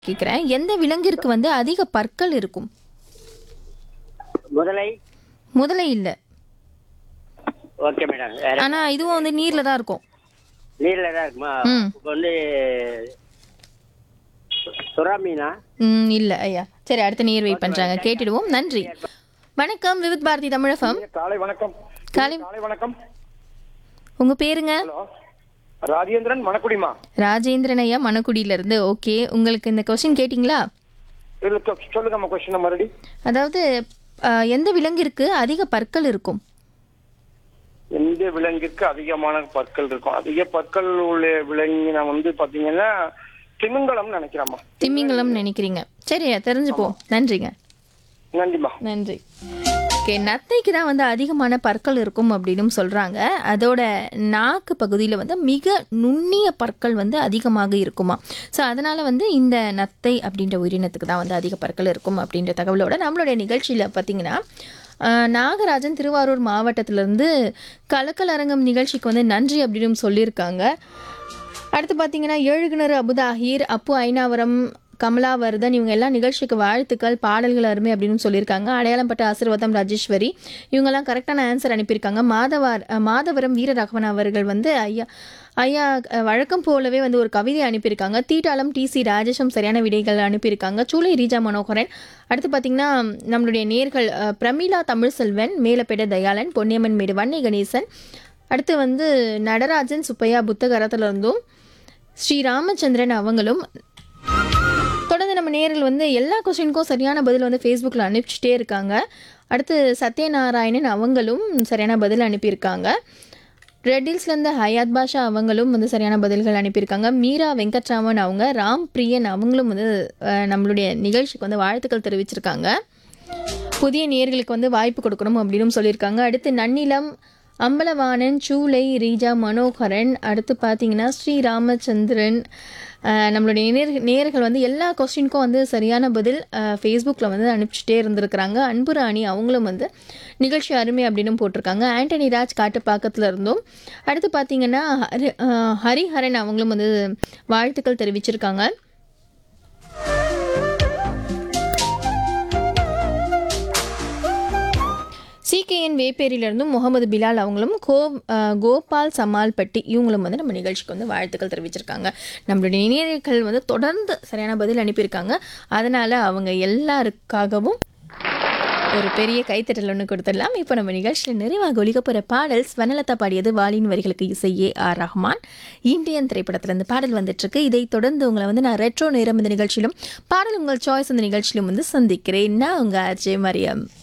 கேட்குறேன் எந்த விலங்கிற்கு வந்து அதிக பற்கள் இருக்கும் முதலை முதலை இல்லை ஓகே மேடம் வேற ஆனா இதுவும் வந்து நீர்ல தான் இருக்கும் நீர்ல தான் இருக்குமா ம். இப்போ வந்து சு- சுறா மீனா ம் இல்ல ஐயா சரி அடுத்த நீர் வெயிட் பண்றாங்க கேட்டுடுவோம் நன்றி வணக்கம் விவித் பாரதி தமிழகம் காலை வணக்கம் காலை காலை வணக்கம் உங்க பேருங்க ஹலோ ராஜேந்திரன் மணக்குடிமா ராஜேந்திரன் ஐயா மணக்குடியில இருந்து ஓகே உங்களுக்கு இந்த கொஸ்டின் கேட்டிங்களா இல்ல சொ- சொல்லுங்கம்மா கொஸ்டின் மறுபடி அதாவது அஹ், எந்த விலங்கிற்கு அதிக பற்கள் இருக்கும் எந்த விலங்கிற்கு அதிகமான பற்கள் இருக்கும் அதிக பற்கள் உள்ள விலங்கின வந்து பாத்தீங்கன்னா திமிங்கலம் நினைக்கிறேம்மா திமிங்கலம் நினைக்கிறீங்க சரி தெரிஞ்சுப்போம் நன்றிங்க நன்றிம்மா நன்றி ஓகே நத்தைக்கு தான் வந்து அதிகமான பற்கள் இருக்கும் அப்படின்னு சொல்கிறாங்க அதோட நாக்கு பகுதியில் வந்து மிக நுண்ணிய பற்கள் வந்து அதிகமாக இருக்குமா ஸோ அதனால் வந்து இந்த நத்தை அப்படின்ற உயிரினத்துக்கு தான் வந்து அதிக பற்கள் இருக்கும் அப்படின்ற தகவலோட நம்மளுடைய நிகழ்ச்சியில் பார்த்தீங்கன்னா ஆஹ், நாகராஜன் திருவாரூர் மாவட்டத்திலேருந்து கலக்கல் அரங்கம் நிகழ்ச்சிக்கு வந்து நன்றி அப்படின்னு சொல்லியிருக்காங்க அடுத்து பார்த்தீங்கன்னா ஏழுகிணறு அபுதாஹீர் அப்பு ஐநாவரம் கமலாவர்தன் இவங்க எல்லாம் நிகழ்ச்சிக்கு வாழ்த்துக்கள் பாடல்கள் அருமை அப்படின்னு சொல்லியிருக்காங்க அடையாளம்பட்ட ஆசீர்வாதம் ராஜேஸ்வரி இவங்கெல்லாம் கரெக்டான ஆன்சர் அனுப்பியிருக்காங்க மாதவார் அஹ், மாதவரம் வீரராகவன் அவர்கள் வந்து ஐயா ஐயா அஹ், வழக்கம் போலவே வந்து ஒரு கவிதை அனுப்பியிருக்காங்க தீட்டாளம் டி சி ராஜேஷம் சரியான விடைகள் அனுப்பியிருக்காங்க சூளை ரீஜா மனோகரன் அடுத்து பார்த்தீங்கன்னா நம்மளுடைய நேர்கள் அஹ், பிரமிளா தமிழ்செல்வன் மேலப்பேட தயாளன் பொன்னியம்மன் மேடு வன்னை கணேசன் அடுத்து வந்து நடராஜன் சுப்பையா புத்தகரத்துல இருந்தும் ஸ்ரீ ராமச்சந்திரன் அவங்களும் தொடர்ந்து நம்ம நேரில் வந்து எல்லா கொஸ்டினுக்கும் சரியான பதில் வந்து ஃபேஸ்புக்கில் அனுப்பிச்சிட்டே இருக்காங்க அடுத்து சத்யநாராயணன் அவங்களும் சரியான பதில் அனுப்பியிருக்காங்க ரெட்டில்ஸ்லேருந்து ஹயாத் பாஷா அவங்களும் வந்து சரியான பதில்கள் அனுப்பியிருக்காங்க மீரா வெங்கட்ராமன் அவங்க ராம் பிரியன் அவங்களும் வந்து அஹ், நம்மளுடைய நிகழ்ச்சிக்கு வந்து வாழ்த்துக்கள் தெரிவிச்சிருக்காங்க புதிய நேர்களுக்கு வந்து வாய்ப்பு கொடுக்கணும் அப்படின்னு சொல்லியிருக்காங்க அடுத்து நன்னிலம் அம்பலவாணன் சூளை ரீஜா மனோகரன் அடுத்து பார்த்தீங்கன்னா ஸ்ரீ ராமச்சந்திரன் அஹ், நம்மளுடைய நேர் நேர்கள் வந்து எல்லா கொஸ்டினுக்கும் வந்து சரியான பதில் ஃபேஸ்புக்கில் வந்து அனுப்பிச்சிட்டே இருந்திருக்கிறாங்க அன்புராணி அவங்களும் வந்து நிகழ்ச்சி அருமை அப்படின்னு போட்டிருக்காங்க ஆண்டனி ராஜ் காட்டுப்பாக்கத்தில் இருந்தும் அடுத்து பார்த்தீங்கன்னா ஹரி அஹ், ஹரிஹரன் அவங்களும் வந்து வாழ்த்துக்கள் தெரிவிச்சிருக்காங்க சிகேஎன் வேப்பேரியிலிருந்தும் முகமது பிலால் அவங்களும் கோ அஹ், கோபால் சமால்பட்டி இவங்களும் வந்து நம்ம நிகழ்ச்சிக்கு வந்து வாழ்த்துக்கள் தெரிவிச்சிருக்காங்க நம்மளுடைய இணையர்கள் வந்து தொடர்ந்து சரியான பதில் அனுப்பியிருக்காங்க அதனால் அவங்க எல்லாருக்காகவும் ஒரு பெரிய கைத்தட்டல் ஒன்று கொடுத்துடலாம் இப்போ நம்ம நிகழ்ச்சியில் நிறைவாக ஒழிக்க போகிற பாடல் ஸ்வனலதா பாடியது வாலின் வரிகளுக்கு இசையே ஆர் ரஹ்மான் இந்தியன் திரைப்படத்திலிருந்து பாடல் வந்துட்டுருக்கு இதை தொடர்ந்து உங்களை வந்து நான் ரெட்ரோ நேரம் இந்த நிகழ்ச்சியிலும் பாடல் உங்கள் சாய்ஸ் இந்த நிகழ்ச்சியிலும் வந்து சந்திக்கிறேன் நான் உங்கள் அஜய் மரியம்